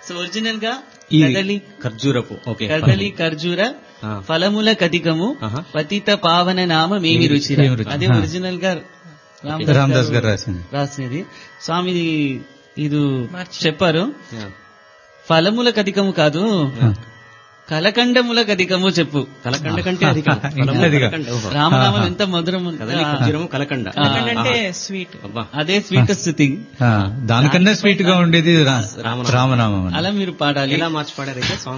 So original గా ఈ కదలి ఖర్జూరపు ఓకే కదలి ఖర్జూర ఆ. ఫలముల కధికము ఆహా. పతిత పావన నామ మేమి రుచి మేమి రుచి. అదే ఆ. ఒరిజినల్ గా రామదాస్ గారు రాసింది రాసినది స్వామి ఇది చెప్పారు యా. ఫలముల కధికము కాదు కలకండముల కధికము చెప్పు కలకండ కంటే అధికం ఇంకా అధికం. కలకండ, ఓహో. రామనామం ఎంత మధురం కదలి ఖర్జూరము కలకండ ఆ. అంటే స్వీట్ అబ్బా అదే స్వీటెస్ట్ థింగ్ ఆ, దానికన్నా స్వీట్ గా ఉండేది రా- రామనామం. రామనామం అని. అలా మీరు పాడాలి ఎలా మార్చి పాడారైతే సాంగ్